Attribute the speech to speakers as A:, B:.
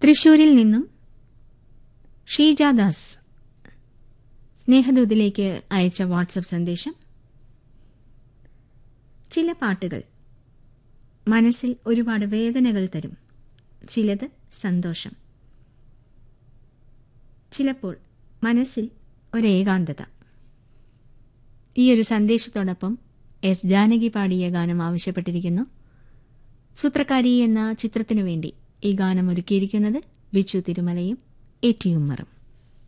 A: തൃശൂരിൽ നിന്നും ഷീജാദാസ് സ്നേഹദൂതിലേക്ക് അയച്ച വാട്സപ്പ് സന്ദേശം ചില പാട്ടുകൾ മനസ്സിൽ ഒരുപാട് വേദനകൾ തരും ചിലത് സന്തോഷം ചിലപ്പോൾ മനസ്സിൽ ഒരേകാന്തത ഈ ഒരു സന്ദേശത്തോടൊപ്പം എസ് ജാനകി പാടിയ ഗാനം ആവശ്യപ്പെട്ടിരിക്കുന്നു സൂത്രക്കാരി എന്ന ചിത്രത്തിനു വേണ്ടി ഈ ഗാനം ഒരുക്കിയിരിക്കുന്നത് ബിച്ചു തിരുമലയും എ ടി ഉമ്മറും